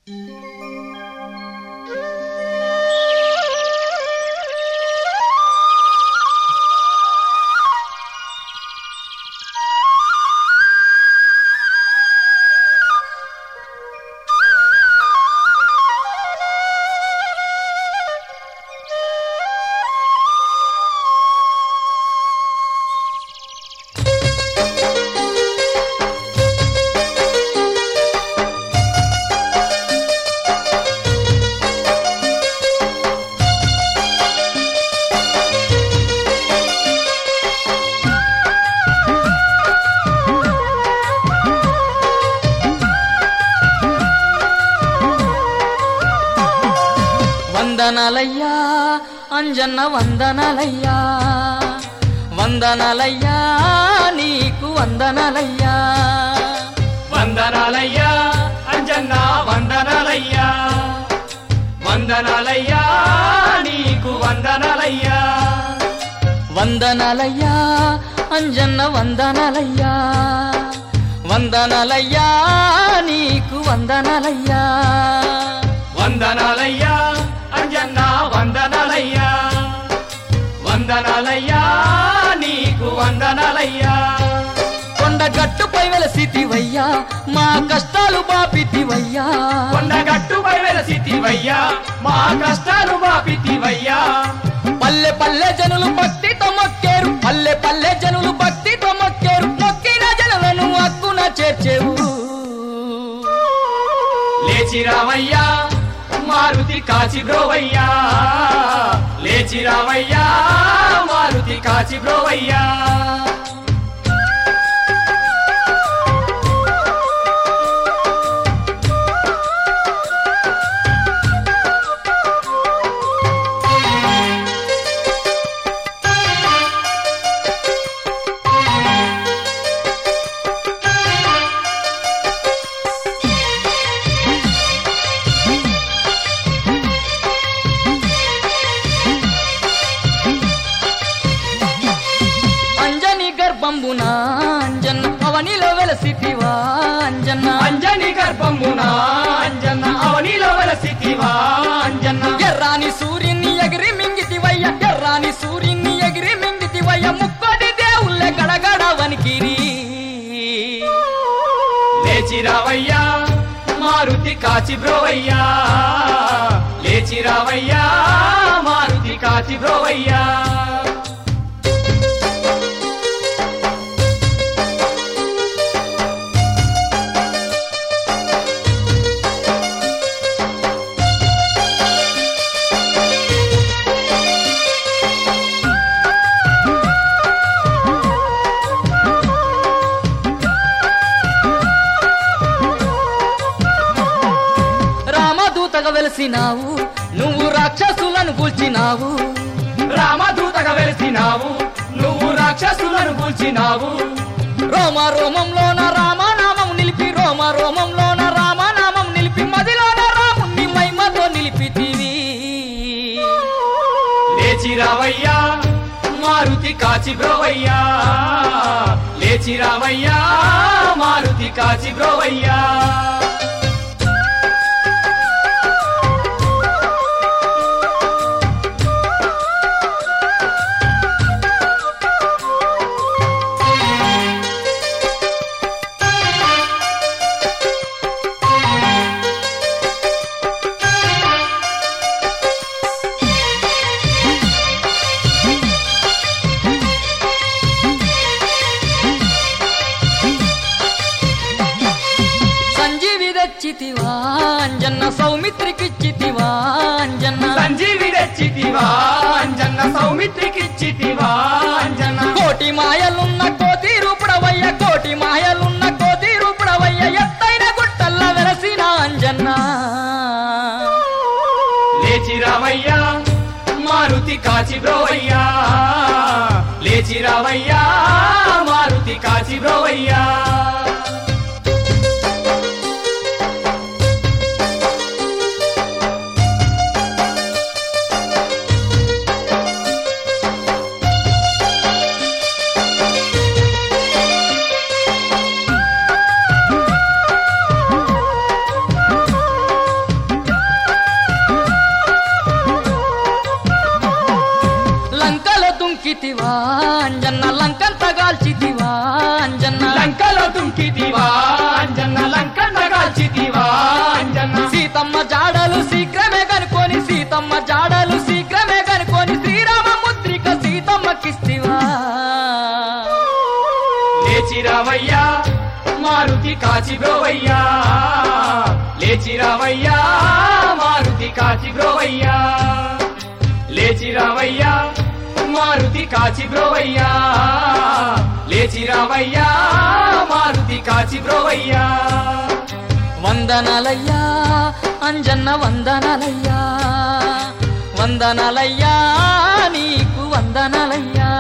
వందనాలయ్యా అంజన్న వందనాలయ్యా వందనాలయ్యా నీకు వందనాలయ్యా వందనాలయ్యా అంజన్న వందనాలయ్యా వందనాలయ్యా నీకు వందనాలయ్యా వందనాలయ్యా అంజన్న వందనాలయ్యా వందనాలయ్యా నీకు వందనాలయ్యా వందనాలయ్యా అంజన్న వందనాలయ్యా వందనాలయ్యా నీకు వందనాలయ్యా కొండ గట్టుపై వెలసితివయ్యా మా కష్టాలు బాపితివయ్యా కొండగట్టుపై వెలసితివయ్యా మా కష్టాలు బాపితివయ్యా పల్లె పల్లె జనులు భక్తితో మొక్కేరు పల్లె పల్లె జనులు భక్తితో మొక్కేరు మొక్కిన జనులను హక్కున చేర్చేవు లేచి రావయ్యా మారుతి కాచి బ్రోవయ్యా లేచి రావయ్యా మారుతి కాచి బ్రోవయ్యా అంజని గర్భంబున అంజన్న అవనిలో వెలసితివా అంజన్న అంజని గర్భమున అంజన్న అవనిలో వెలసితివా అంజన్న ఎర్రాని సూర్యుని ఎగిరి మింగితివయ్య ఎర్రాని సూర్యుని ఎగిరి మింగితివయ్య ముక్కోటి దేవుళ్ళే గడగడ వనికిరి లేచి రావయ్యా మారుతి కాచి బ్రోవయ్యా లేచి రావయ్యా మారుతి కాచి బ్రోవయ్యా రామదూతగా వెలిసినావు నువ్వు రాక్షసులను కూల్చినావు రామదూతగా వెలిసినావు నువ్వు రాక్షసులను కూల్చినావు రోమ రోమంలోన రామనామం నిలిపి రోమ రోమంలోన రామనామం నిలిపి మదిలోన రాముణ్ణి మహిమతో నిలిపితివి లేచి రావయ్యా మారుతి కాచి బ్రోవయ్యా లేచి రావయ్యా మారుతి కాచి బ్రోవయ్యా సంజీవి తెచ్చితివా అంజన్న సౌమిత్రికిచ్చితివా అంజన్న సంజీవి తెచ్చితివా అంజన్న సౌమిత్రికిచ్చితివా అంజన్న కోటి మాయలున్న కోతి రూపుడవయ్య కోటి మాయలున్న కోతి రూపుడవయ్య ఎత్తైన గుట్టల్ల వెలసిన అంజన్న లేచి రావయ్యా మారుతి కాచి బ్రోవయ్యా లేచి రావయ్యా మారుతి కాచి బ్రోవయ్యా దుంకితివా అంజన్న లంకన్న కాల్చితివా అంజన్న సీతమ్మ జాడలు శీఘ్రమే కనుకొని సీతమ్మ జాడలు శీఘ్రమే కనుకొని శ్రీరామ ముద్రిక సీతమ్మకిస్తివా లేచిరావయ్యా మారుతి కాచి బ్రోవయ్యా లేచిరావయ్యా మారుతి కాచి బ్రోవయ్యా లేచిరావయ్యా మారుతి కాచి బ్రోవయ్యా లేచిరావయ్యా మారుతి కాచి బ్రోవయ్యా వందనాలయ్యా అంజన్న వందనాలయ్యా వందనాలయ్యా నీకు వందనాలయ్యా